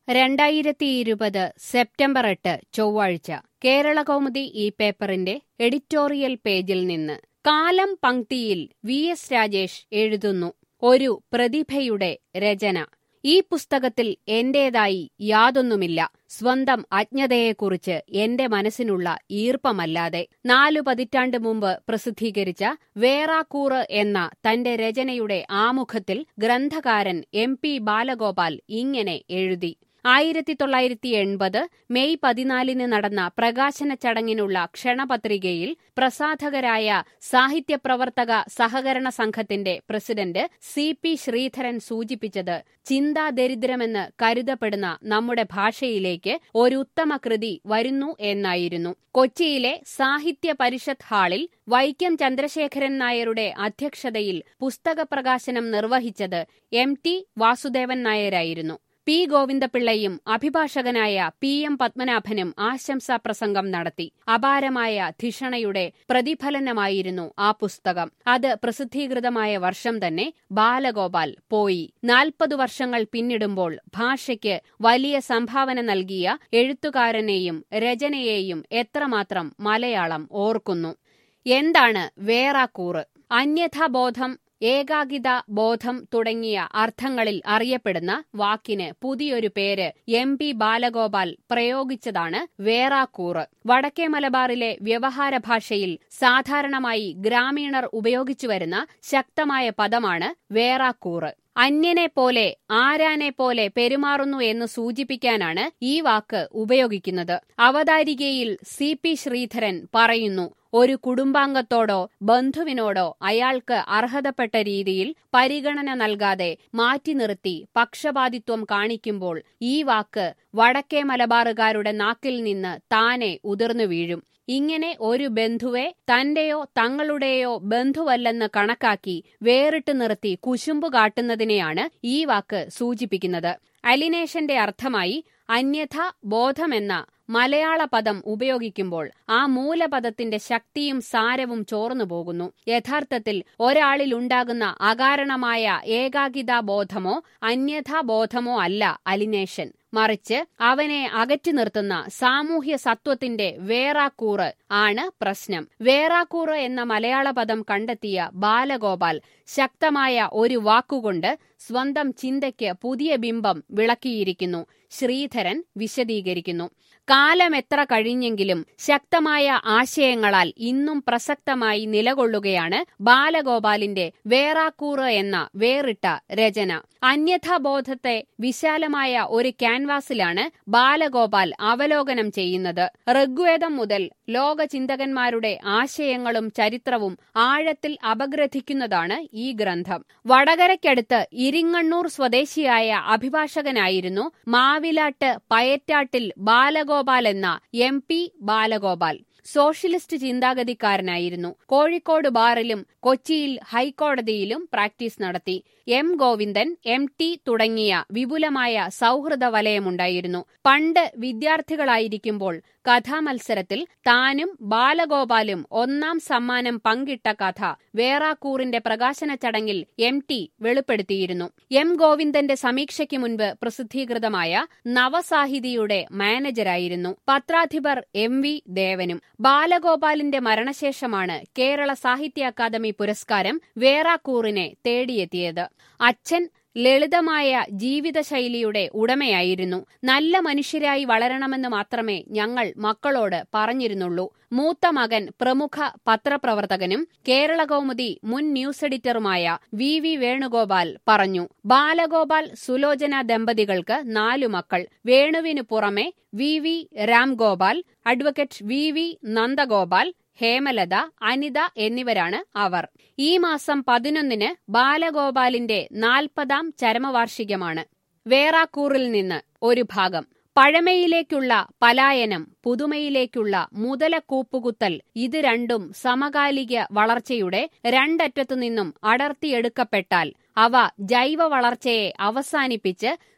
രണ്ടായിരത്തി ഇരുപത് സെപ്റ്റംബർ എട്ട് ചൊവ്വാഴ്ച കേരളകൗമുദി ഈ പേപ്പറിന്റെ എഡിറ്റോറിയൽ പേജിൽ നിന്ന് കാലം പങ്ക്തിയിൽ വി എസ് രാജേഷ് എഴുതുന്നു ഒരു പ്രതിഭയുടെ രചന ഈ പുസ്തകത്തിൽ എന്റേതായി യാതൊന്നുമില്ല സ്വന്തം അജ്ഞതയെക്കുറിച്ച് എന്റെ മനസ്സിനുള്ള ഈർപ്പമല്ലാതെ നാലു പതിറ്റാണ്ട് മുമ്പ് പ്രസിദ്ധീകരിച്ച വേറാക്കൂറ് എന്ന തന്റെ രചനയുടെ ആമുഖത്തിൽ ഗ്രന്ഥകാരൻ എം പി ബാലഗോപാൽ ഇങ്ങനെ എഴുതി ആയിരത്തി തൊള്ളായിരത്തി എൺപത് മെയ് പതിനാലിന് നടന്ന പ്രകാശന ചടങ്ങിനുള്ള ക്ഷണപത്രികയിൽ പ്രസാധകരായ സാഹിത്യപ്രവർത്തക സഹകരണ സംഘത്തിന്റെ പ്രസിഡന്റ് സി പി ശ്രീധരൻ സൂചിപ്പിച്ചത് ചിന്താദരിദ്രമെന്ന് കരുതപ്പെടുന്ന നമ്മുടെ ഭാഷയിലേക്ക് ഒരു ഉത്തമ കൃതി വരുന്നു എന്നായിരുന്നു കൊച്ചിയിലെ സാഹിത്യ പരിഷത്ത് ഹാളിൽ വൈക്കം ചന്ദ്രശേഖരൻ നായരുടെ അധ്യക്ഷതയിൽ പുസ്തക പ്രകാശനം നിർവഹിച്ചത് എം ടി വാസുദേവൻ നായരായിരുന്നു പി ഗോവിന്ദപിള്ളയും അഭിഭാഷകനായ പി എം പത്മനാഭനും ആശംസാ പ്രസംഗം നടത്തി അപാരമായ ധിഷണയുടെ പ്രതിഫലനമായിരുന്നു ആ പുസ്തകം അത് പ്രസിദ്ധീകൃതമായ വർഷം തന്നെ ബാലഗോപാൽ പോയി നാൽപ്പതു വർഷങ്ങൾ പിന്നിടുമ്പോൾ ഭാഷയ്ക്ക് വലിയ സംഭാവന നൽകിയ എഴുത്തുകാരനെയും രചനയെയും എത്രമാത്രം മലയാളം ഓർക്കുന്നു എന്താണ് വേറാക്കൂറ് അന്യഥാബോധം ഏകാകിത ബോധം തുടങ്ങിയ അർത്ഥങ്ങളിൽ അറിയപ്പെടുന്ന വാക്കിന് പുതിയൊരു പേര് എം പി ബാലഗോപാൽ പ്രയോഗിച്ചതാണ് വേറാക്കൂറ് വടക്കേ മലബാറിലെ വ്യവഹാര ഭാഷയിൽ സാധാരണമായി ഗ്രാമീണർ ഉപയോഗിച്ചുവരുന്ന ശക്തമായ പദമാണ് വേറാക്കൂറ് അന്യനെ പോലെ ആരാനെ പോലെ പെരുമാറുന്നു എന്ന് സൂചിപ്പിക്കാനാണ് ഈ വാക്ക് ഉപയോഗിക്കുന്നത് അവതാരികയിൽ സി പി ശ്രീധരൻ പറയുന്നു ഒരു കുടുംബാംഗത്തോടോ ബന്ധുവിനോടോ അയാൾക്ക് അർഹതപ്പെട്ട രീതിയിൽ പരിഗണന നൽകാതെ മാറ്റി നിർത്തി പക്ഷപാതിത്വം കാണിക്കുമ്പോൾ ഈ വാക്ക് വടക്കേ മലബാറുകാരുടെ നാക്കിൽ നിന്ന് താനെ ഉതിർന്നു വീഴും ഇങ്ങനെ ഒരു ബന്ധുവെ തന്റെയോ തങ്ങളുടെയോ ബന്ധുവല്ലെന്ന് കണക്കാക്കി വേറിട്ട് നിർത്തി കുശുമ്പു കാട്ടുന്നതിനെയാണ് ഈ വാക്ക് സൂചിപ്പിക്കുന്നത് അലിനേഷന്റെ അർത്ഥമായി അന്യഥ ബോധമെന്ന മലയാള പദം ഉപയോഗിക്കുമ്പോൾ ആ മൂലപദത്തിന്റെ ശക്തിയും സാരവും ചോർന്നു പോകുന്നു യഥാർത്ഥത്തിൽ ഒരാളിൽ ഉണ്ടാകുന്ന അകാരണമായ ഏകാകിതാബോധമോ അന്യഥാബോധമോ അല്ല അലിനേഷൻ മറിച്ച് അവനെ അകറ്റി നിർത്തുന്ന സാമൂഹ്യ സത്വത്തിന്റെ വേറാക്കൂറ് ആണ് പ്രശ്നം വേറാക്കൂറ് എന്ന മലയാള പദം കണ്ടെത്തിയ ബാലഗോപാൽ ശക്തമായ ഒരു വാക്കുകൊണ്ട് സ്വന്തം ചിന്തയ്ക്ക് പുതിയ ബിംബം വിളക്കിയിരിക്കുന്നു ശ്രീധരൻ വിശദീകരിക്കുന്നു കാലം എത്ര കഴിഞ്ഞെങ്കിലും ശക്തമായ ആശയങ്ങളാൽ ഇന്നും പ്രസക്തമായി നിലകൊള്ളുകയാണ് ബാലഗോപാലിന്റെ വേറാക്കൂറ് എന്ന വേറിട്ട രചന അന്യഥാബോധത്തെ വിശാലമായ ഒരു ക്യാൻവാസിലാണ് ബാലഗോപാൽ അവലോകനം ചെയ്യുന്നത് ഋഗ്വേദം മുതൽ ലോക ചിന്തകന്മാരുടെ ആശയങ്ങളും ചരിത്രവും ആഴത്തിൽ അപഗ്രഥിക്കുന്നതാണ് ഈ ഗ്രന്ഥം വടകരയ്ക്കടുത്ത് ഇരിങ്ങണ്ണൂർ സ്വദേശിയായ അഭിഭാഷകനായിരുന്നു മാവിലാട്ട് പയറ്റാട്ടിൽ ബാലഗോപാൽ എന്ന എം പി ബാലഗോപാൽ സോഷ്യലിസ്റ്റ് ചിന്താഗതിക്കാരനായിരുന്നു കോഴിക്കോട് ബാറിലും കൊച്ചിയിൽ ഹൈക്കോടതിയിലും പ്രാക്ടീസ് നടത്തി എം ഗോവിന്ദൻ എം ടി തുടങ്ങിയ വിപുലമായ സൗഹൃദ വലയമുണ്ടായിരുന്നു പണ്ട് വിദ്യാർത്ഥികളായിരിക്കുമ്പോൾ കഥാമത്സരത്തിൽ താനും ബാലഗോപാലും ഒന്നാം സമ്മാനം പങ്കിട്ട കഥ വേറാക്കൂറിന്റെ പ്രകാശന ചടങ്ങിൽ എം ടി വെളിപ്പെടുത്തിയിരുന്നു എം ഗോവിന്ദന്റെ സമീക്ഷയ്ക്ക് മുൻപ് പ്രസിദ്ധീകൃതമായ നവസാഹിതിയുടെ മാനേജരായിരുന്നു പത്രാധിപർ എം വി ദേവനും ബാലഗോപാലിന്റെ മരണശേഷമാണ് കേരള സാഹിത്യ അക്കാദമി പുരസ്കാരം വേറാക്കൂറിനെ തേടിയെത്തിയത് അച്ഛൻ ലളിതമായ ജീവിതശൈലിയുടെ ഉടമയായിരുന്നു നല്ല മനുഷ്യരായി വളരണമെന്ന് മാത്രമേ ഞങ്ങൾ മക്കളോട് പറഞ്ഞിരുന്നുള്ളൂ മൂത്ത മകൻ പ്രമുഖ പത്രപ്രവർത്തകനും കേരള കൗമുദി മുൻ ന്യൂസ് എഡിറ്ററുമായ വി വി വേണുഗോപാൽ പറഞ്ഞു ബാലഗോപാൽ സുലോചന ദമ്പതികൾക്ക് നാലു മക്കൾ വേണുവിനു പുറമെ V V Ramgopal advocate V V Nandagopal Hemalatha Anitha എന്നിവരാണ് അവർ ഈ മാസം പതിനൊന്നിന് ബാലഗോപാലിന്റെ നാൽപ്പതാം ചരമവാർഷികമാണ് വേറാക്കൂറിൽ നിന്ന് ഒരു ഭാഗം പഴമയിലേക്കുള്ള പലായനം പുതുമയിലേക്കുള്ള മുതലക്കൂപ്പുകുത്തൽ ഇത് രണ്ടും സമകാലിക വളർച്ചയുടെ രണ്ടറ്റത്തു നിന്നും അടർത്തിയെടുക്കപ്പെട്ടാൽ അവ ജൈവ വളർച്ചയെ അവസാനിപ്പിച്ച്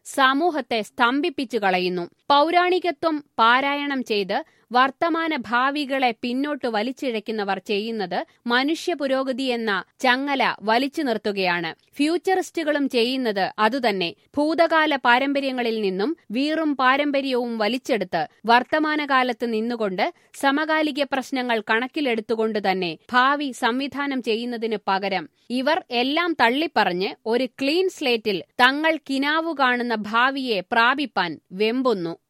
സമൂഹത്തെ സ്തംഭിപ്പിച്ചു കളയുന്നു പൗരാണികത്വം പാരായണം ചെയ്ത് വർത്തമാന ഭാവികളെ പിന്നോട്ട് വലിച്ചിഴയ്ക്കുന്നവർ ചെയ്യുന്നത് മനുഷ്യ പുരോഗതി എന്ന ചങ്ങല വലിച്ചു നിർത്തുകയാണ് ഫ്യൂച്ചറിസ്റ്റുകളും ചെയ്യുന്നത് അതുതന്നെ ഭൂതകാല പാരമ്പര്യങ്ങളിൽ നിന്നും വീറും പാരമ്പര്യവും വലിച്ചെടുത്ത് വർത്തമാനകാലത്ത് നിന്നുകൊണ്ട് സമകാലിക പ്രശ്നങ്ങൾ കണക്കിലെടുത്തുകൊണ്ട് തന്നെ ഭാവി സംവിധാനം ചെയ്യുന്നതിന് പകരം ഇവർ എല്ലാം തള്ളിപ്പറഞ്ഞ് ഒരു ക്ലീൻ സ്ലേറ്റിൽ തങ്ങൾ കിനാവു കാണുന്ന ഭാവിയെ പ്രാപിപ്പാൻ വെമ്പുന്നു